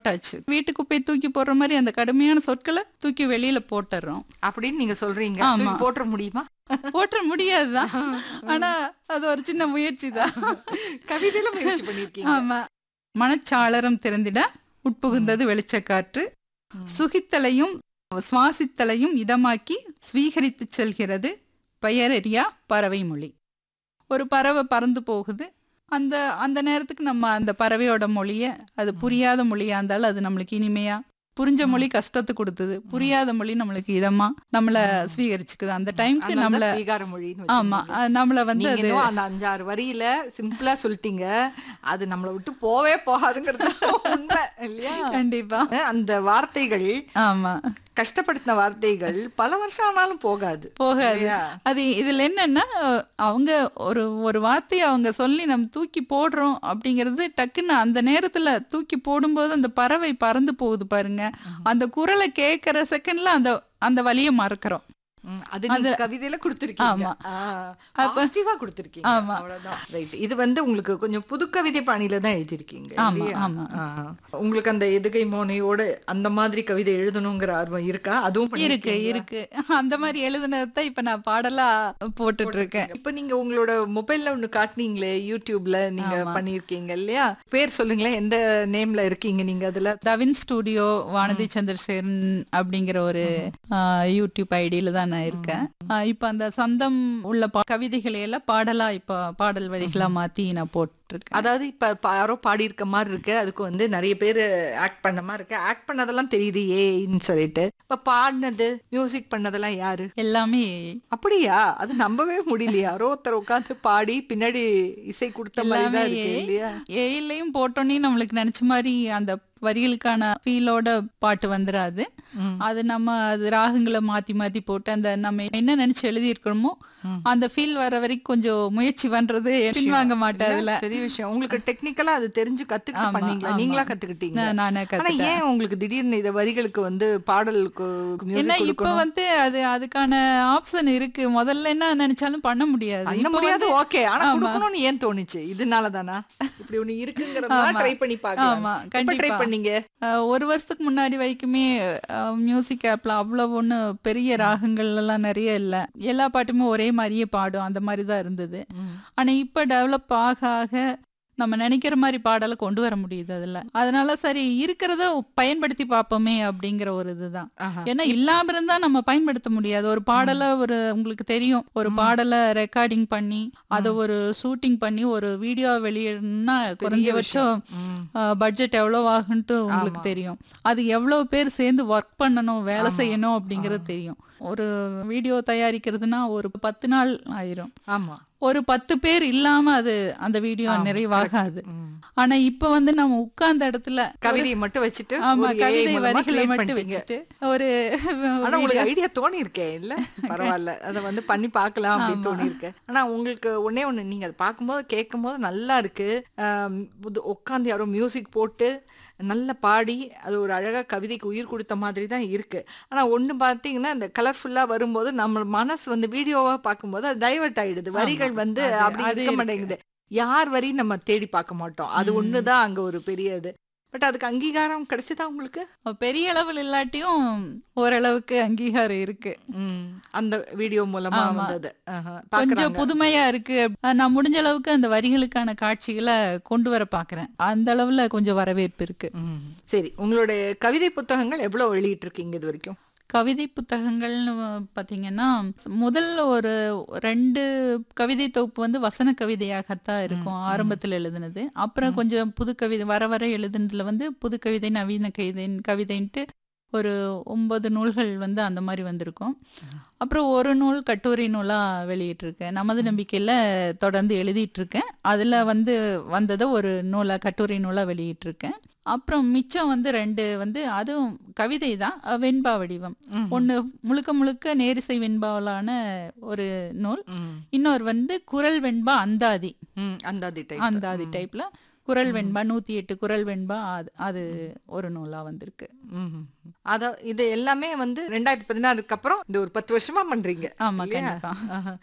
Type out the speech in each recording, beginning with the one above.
போட்டாச்சு வீட்டு குப்பையை தூக்கி போடுற மாதிரி அந்த கடுமையான சொற்களை தூக்கி வெளியில போட்டுறோம் அப்படின்னு நீங்க சொல்றீங்க ஆமா. தூக்கி போட்டுற முடியுமா போட்டுற முடியாதுதான் ஆனா அது ஒரு சின்ன முயற்சி தான் கவிதையில முயற்சி பண்ணிருக்கீங்க ஆமா மனச்சாளரம் திறந்திட உட்புகுந்தது வெளிச்சக்காற்று ம். சுகித்தலையும் சுவாசித்தலையும் இதமாக்கி ஸ்வீகரித்து செல்கிறது பெயரறியா பறவை மொழி ஒரு பறவை பறந்து போகுது அந்த அந்த நேரத்துக்கு நம்ம அந்த பறவையோட மொழிய அது புரியாத மொழியா இருந்தாலும் அது நம்மளுக்கு இனிமையா புரிஞ்ச மொழி கஷ்டத்தை கொடுத்தது புரியாத மொழி நம்மளுக்கு இதமா நம்மள ஸ்வீகரிச்சுக்குது அந்த டைம்க்கு அதனால நம்மள தான் ஸ்வீகார மொழின்னு ஆமா வச்சிருக்கீங்க. அது நம்மள வந்து நீங்க அது இன்னும் அந்த அஞ்சாறு வரியில சிம்பிளா சொல்லிட்டீங்க அது நம்மளை விட்டு போவே போகாதுங்கிறது உண்மை இல்லையா கண்டிப்பா அந்த வார்த்தைகள் ஆமா கஷ்டப்படுத்தின வார்த்தைகள் பல வருஷம் ஆனாலும் போகாது போகாது இல்லையா? அது இதுல என்னன்னா அவங்க ஒரு ஒரு வார்த்தையை அவங்க சொல்லி நம்ம தூக்கி போடுறோம் அப்படிங்கிறது டக்குன்னு அந்த நேரத்துல தூக்கி போடும்போது அந்த பறவை பறந்து போகுது பாருங்க அந்த குரலை கேட்கற செகண்ட்ல அந்த அந்த வலியை மறக்கிறோம் ம், அது நீங்க கவிதையில கொடுத்திருக்கீங்க ஆமா. அப்ப பாசிட்டிவா கொடுத்திருக்கீங்க ஆமா. அவ்வளவுதான் ரைட் இது வந்து உங்களுக்கு கொஞ்சம் புது கவிதை பாணியில தான் எழுதிருக்கீங்க ஆமா, இல்லையா? ஆமா. ஆ. உங்களுக்கு அந்த எதுகை மோனையோட அந்த மாதிரி கவிதை எழுதணுங்கிற ஆர்வம் இருக்கா அதுவும் இருக்கு பண்ணிருக்கீங்களா? இருக்கு அந்த மாதிரி எழுதுனதான் இப்ப நான் பாடலா போட்டுட்டு இருக்கேன் இப்ப நீங்க உங்களோட மொபைல்ல ஒண்ணு காட்டுனீங்களே யூடியூப்ல நீங்க பண்ணிருக்கீங்க இல்லையா பேர் சொல்லுங்களேன் எந்த நேம்ல இருக்கீங்க நீங்க அதுல தவின் ஸ்டூடியோ வானதி சந்திரசேகரன் அப்படிங்கிற ஒரு ஆ, யூடியூப் ஐடியில தான் நான் இருக்கேன் ஆ, இப்ப அந்த சந்தம் உள்ள பா- கவிதைகளை எல்லாம் பாடலா இப்ப பாடல் வழிகளா மாத்தி நான் போட்டிருக்கேன் அதாவது இப்ப ப- யாரோ பாடி இருக்க மாதிரி இருக்கு அதுக்கு வந்து நிறைய பேர் ஆக்ட் பண்ண மாதிரி இருக்கு ஆக்ட் பண்ணதெல்லாம் தெரியுது ஏன்னு சொல்லிட்டு இப்ப பாடினது மியூசிக் பண்ணதெல்லாம் யாரு எல்லாமே அப்படியா அது நம்பவே முடியலையா யாரோ ஒருத்தர் உட்காந்து பாடி பின்னாடி இசை கொடுத்த மாதிரி தான் எல்லாமே இருக்கு இல்லையா ஏயிலையும் போட்டோன்னே நம்மளுக்கு நினைச்ச மாதிரி அந்த வரிகளுக்கான ஃபீலோட பாட்டு வந்துடாது ம். அது நம்ம அது ராகங்களை மாத்தி மாத்தி போட்டு அந்த நம்ம என்ன நினைச்சு எழுதியிருக்கிறோமோ ம். அந்த ஃபீல் வர வரைக்கும் கொஞ்சம் முயற்சி பண்றது பின்வாங்க மாட்டேன் அதுல பெரிய விஷயம் உங்களுக்கு டெக்னிக்கலா அது தெரிஞ்சு கத்துக்கிட்டு ஆமா, பண்ணீங்களா ஆமா. நீங்களா கத்துக்கிட்டீங்க நான் நானே ஆனா கத்துட்டேன் ஏன் உங்களுக்கு திடீர்னு இந்த வரிகளுக்கு வந்து பாடலுக்கு ஏன்னா மியூசிக் இப்ப வந்து அது அதுக்கான ஆப்ஷன் இருக்கு முதல்ல என்ன நினைச்சாலும் பண்ண முடியாது பண்ண இப்ப முடியாது வந்து- ஓகே ஆனா ஆமா. கொடுக்கணும்னு ஏன் தோணுச்சு இதனால தானா இப்படி ஒண்ணு இருக்குங்கிறதா ஆமா. ட்ரை பண்ணி பார்க்கலாம் ஆமா, எப்ப ட்ரை கண்டிப்பா. பண்ணீங்க அஹ், ஒரு வருஷத்துக்கு முன்னாடி வரைக்குமே மியூசிக் ஆப்ல அவ்வளவு ஒண்ணு பெரிய ராகங்கள் எல்லாம் நிறைய இல்ல எல்லா பாட்டுமே ஒரே மாதிரியே பாடும் அந்த மாதிரி தான் இருந்தது ஆனா இப்ப டெவலப் ஆக ஆக நம்ம நினைக்கிற மாதிரி பாடலை கொண்டு வர முடியுது அதுல அதனால சரி இருக்கிறத பயன்படுத்தி பார்ப்போமே அப்படிங்கிற ஒரு இதுதான் ஆஹா. ஏன்னா இல்லாம இருந்தா நம்ம பயன்படுத்த முடியாது ஒரு பாடலை ஒரு உங்களுக்கு தெரியும் ஒரு பாடலை ரெக்கார்டிங் பண்ணி அதை ஒரு ஷூட்டிங் பண்ணி ஒரு வீடியோ வெளியிடணும்னா குறைஞ்சபட்சம் ம். பட்ஜெட் எவ்வளோ ஆகுன்ட்டு உங்களுக்கு தெரியும் அது எவ்வளோ பேர் சேர்ந்து ஒர்க் பண்ணணும் வேலை செய்யணும் அப்படிங்கிறது தெரியும் ஒரு வீடியோ தயாரிக்கிறதுனா ஒரு பத்து நாள் ஆயிரும் ஆமா ஒரு பத்து பேர் இல்லாம அது அந்த வீடியோ நிறைவாகாது ம். ஆனா இப்ப வந்து நம்ம உட்கார்ந்த இடத்துல கவிதையை மட்டும் வச்சுட்டு ஆமா ஒரு AI கவிதை மூலமா வரிகளை create மட்டும் பண்ணிட்டீங்க. வச்சுட்டு ஒரு ஆனா உங்களுக்கு ஐடியா தோணி இருக்கே இல்ல பரவாயில்ல அத வந்து பண்ணி பார்க்கலாம் அப்படின்னு தோணி இருக்கு ஆனா உங்களுக்கு ஒண்ணே ஒண்ணு நீங்க அதை பார்க்கும்போது கேட்கும்போது நல்லா இருக்கு ஆம், இது உட்காந்து யாரோ மியூசிக் போட்டு நல்லா பாடி அது ஒரு அழகா கவிதைக்கு உயிர் கொடுத்த மாதிரி தான் இருக்கு ஆனா ஒண்ணு பார்த்தீங்கன்னா இந்த கலர்ஃபுல்லா வரும்போது நம்ம மனசு வந்து வீடியோவா பார்க்கும்போது அது டைவர்ட் ஆயிடுது வரிகள் வந்து அது- அப்படி அது இருக்க இருக்கு. மாட்டேங்குது யார் வரி நம்ம தேடி பார்க்க மாட்டோம் அது ஒண்ணுதான் அங்க ஒரு பெரிய இது பட் அதுக்கு அங்கீகாரம் கிடைச்சதா உங்களுக்கு பெரிய அளவில் இல்லாட்டியும் ஓரளவுக்கு அங்கீகாரம் இருக்கு ம். அந்த வீடியோ மூலமா ஆமா. வந்தது ஆஹா. கொஞ்சம் பார்க்கறாங்க. புதுமையா இருக்கு அஹ் நான் முடிஞ்ச அளவுக்கு அந்த வரிகளுக்கான காட்சிகளை கொண்டு வர பாக்குறேன் அந்த அளவுல கொஞ்சம் வரவேற்பு இருக்கு ம். சரி உங்களுடைய கவிதை புத்தகங்கள் எவ்வளவு வெளியிட்டு இருக்கீங்க இது வரைக்கும் கவிதை புத்தகங்கள்னு பார்த்தீங்கன்னா முதல் ஒரு ரெண்டு கவிதை தொகுப்பு வந்து வசன கவிதையாகத்தான் இருக்கும் ஆரம்பத்தில் எழுதுனது அப்புறம் கொஞ்சம் புது கவிதை வர வர எழுதுனதுல வந்து புது கவிதை நவீன கவிதை கவிதைன்ட்டு ஒரு ஒன்பது நூல்கள் வந்து அந்த மாதிரி வந்திருக்கும் அப்புறம் ஒரு நூல் கட்டுரை நூலாக வெளியிட்டிருக்கேன் நமது நம்பிக்கையில் தொடர்ந்து எழுதிட்டு இருக்கேன் அதில் வந்து வந்ததை ஒரு நூலாக கட்டுரை நூலாக வெளியிட்டிருக்கேன் அப்புறம் மிச்சம் வந்து ரெண்டு வந்து அதுவும் கவிதை தான் அஹ் வெண்பா வடிவம் ம். ஒன்று முழுக்க முழுக்க நேரிசை வெண்பாவலான ஒரு நூல் ம். இன்னொரு வந்து குரல் வெண்பா அந்தாதி ம். அந்தாதி type. அந்தாதி டைப்ல குரல் வெண்பா நூத்தி எட்டு குரல் வெண்பா அது அது ஒரு நூலா வந்திருக்கு ம். அத இது எல்லாமே வந்து ரெண்டாயிரத்தி பதினாறுக்கு அப்புறம் இந்த ஒரு பத்து வருஷமா பண்றீங்க ஆமா இல்லையா? கண்டிப்பா ஆஹா.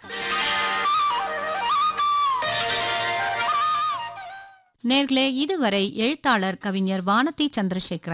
நேர்களே இதுவரை எழுத்தாளர் கவிஞர் வானதி சந்திரசேகரன்